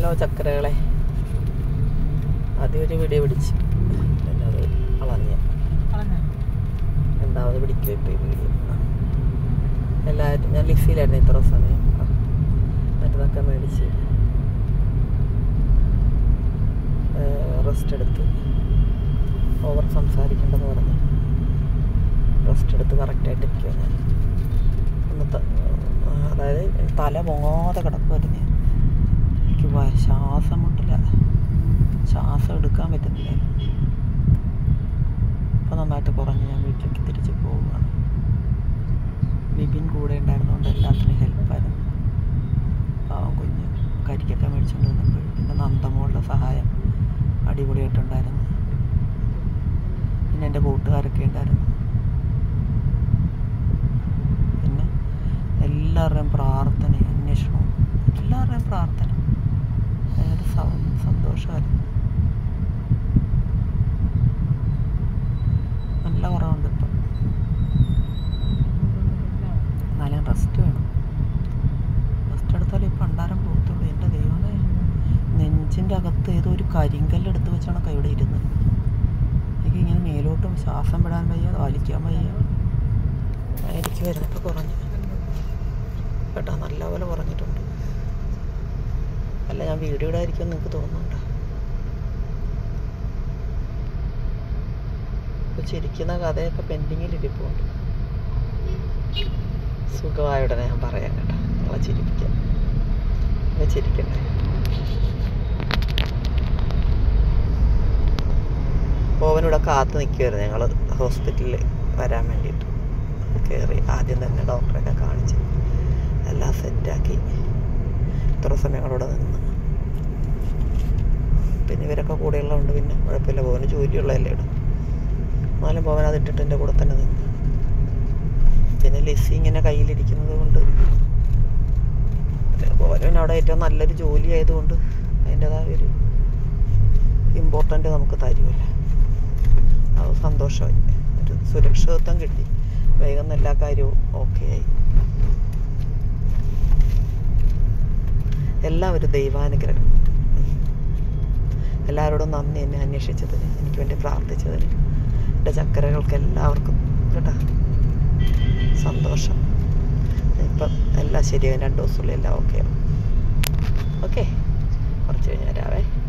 Hello ചക്കരകളെ ആദ്യം ഒരു video പിടിച്ചു പിന്നെ അത് കളഞ്ഞ് കളഞ്ഞോ? രണ്ടാമത് പിടിക്കുക ഇപ്പോൾ ഈ വീഡിയോ എല്ലാവരും ഞാൻ ലിഫിയിലായിരുന്നു ഇത്ര സമയം ആ. മരുന്നൊക്കെ മേടിച്ച് റെസ്റ്റ് എടുത്ത് ഓവർ സംസാരിക്കേണ്ടെന്ന് പറഞ്ഞ് റെസ്റ്റ് എടുത്ത് കറക്റ്റായിട്ട് ഇരിക്കുക ഞാൻ ഒന്ന് ത- ആ, അതായത് തല പൊങ്ങാതെ കിടക്കുമായിരുന്നു ഞാൻ എനിക്ക് വ- ശ്വാസം മുട്ടില്ല ശ്വാസം എടുക്കാൻ പറ്റുന്നില്ല ഇപ്പം നന്നായിട്ട് കുറഞ്ഞ് ഞാൻ വീട്ടിലേക്ക് തിരിച്ച് പോവുകയാണ് ബിബിൻ കൂടെ ഉണ്ടായിരുന്നുകൊണ്ട് എല്ലാത്തിനും ഹെൽപ്പായിരുന്നു പാവം കുഞ്ഞ് കരിക്കൊക്കെ മേടിച്ചുകൊണ്ട് വന്നപ്പോൾ പിന്നെ നന്ദമോളുടെ സഹായം അടിപൊളിയായിട്ടുണ്ടായിരുന്നു പിന്നെ എൻ്റെ കൂട്ടുകാരൊക്കെ ഉണ്ടായിരുന്നു പിന്നെ എല്ലാവരുടെയും പ്രാർത്ഥന അന്വേഷണവും എല്ലാവരുടെയും പ്രാർത്ഥന ഭയങ്കര സ- സന്തോഷമായിരുന്നു നല്ല കുറവുണ്ട് ഇപ്പം എന്നാലും റെസ്റ്റ് വേണം റെസ്റ്റ് എടുത്താലേ ഇപ്പം അണ്ടാരം പോകത്തുള്ളൂ എൻ്റെ ദൈവമേ നെഞ്ചിൻ്റെ അകത്ത് ഏതോ ഒരു കരിങ്കല്ല് എടുത്ത് വെച്ചാണ് കൈയുടെ ഇരുന്നത് എനിക്ക് ഇങ്ങനെ മേലോട്ടും ശ്വാസം വിടാൻ വയ്യ വലിക്കാൻ വയ്യ എനിക്ക് വരുന്നപ്പോൾ കുറഞ്ഞു കേട്ടോ നല്ലപോലെ കുറഞ്ഞിട്ടുണ്ട് അല്ല ഞാൻ വീഡിയോ ഇടായിരിക്കും നിങ്ങൾക്ക് തോന്നുന്നുണ്ടോ ഇപ്പൊ ചിരിക്കുന്ന കഥയൊക്കെ പെൻഡിങ്ങിൽ ഇരിപ്പുണ്ട് സുഖമായ ഉടനെ ഞാൻ പറയാം കേട്ടോ നിങ്ങളെ ചിരിപ്പിക്കാം നിങ്ങൾ ചിരിക്കണ്ടേ ഓവനിവിടെ കാത്ത് നിൽക്കുമായിരുന്നു ഞങ്ങൾ ഹോസ്പിറ്റലിൽ വരാൻ വേണ്ടിയിട്ട് കയറി ആദ്യം തന്നെ ഡോക്ടറെയൊക്കെ കാണിച്ച് എല്ലാം സെറ്റാക്കി ഇത്ര സമയം ഞങ്ങളിവിടെ നിന്ന് പിന്നെ ഇവരൊക്കെ കൂടെയുള്ളതുകൊണ്ട് പിന്നെ കുഴപ്പമില്ല പോവന് ജോലിയുള്ളതല്ലേ ഇവിടെ എന്നാലും പോവൻ അത് ഇട്ടിട്ട് എൻ്റെ കൂടെ തന്നെ നിന്ന് പിന്നെ ലിസി ഇങ്ങനെ കയ്യിലിരിക്കുന്നത് കൊണ്ട് പോവന് പിന്നെ അവിടെ ഏറ്റവും നല്ലൊരു ജോലി ആയതുകൊണ്ട് അതിൻ്റെതായ ഒരു ഇമ്പോർട്ടൻ്റ് നമുക്ക് തരുമല്ലോ അത് സന്തോഷമായി ഒരു സുരക്ഷിതത്വം കിട്ടി വേഗം എല്ലാ കാര്യവും ഓക്കെ ആയി എല്ലാം ഒരു ദൈവാനുഗ്രഹം എല്ലാവരോടും നന്ദി എന്നെ അന്വേഷിച്ചതിന് എനിക്ക് വേണ്ടി പ്രാർത്ഥിച്ചതിന് എൻ്റെ ചക്കരകൾക്ക് എല്ലാവർക്കും കേട്ടോ സന്തോഷം ഇപ്പം എല്ലാം ശരിയാവും രണ്ട് ദിവസത്തിനുള്ളിൽ എല്ലാം ഓക്കെ ആവും ഓക്കെ കുറച്ച് കഴിഞ്ഞ് വരാവേ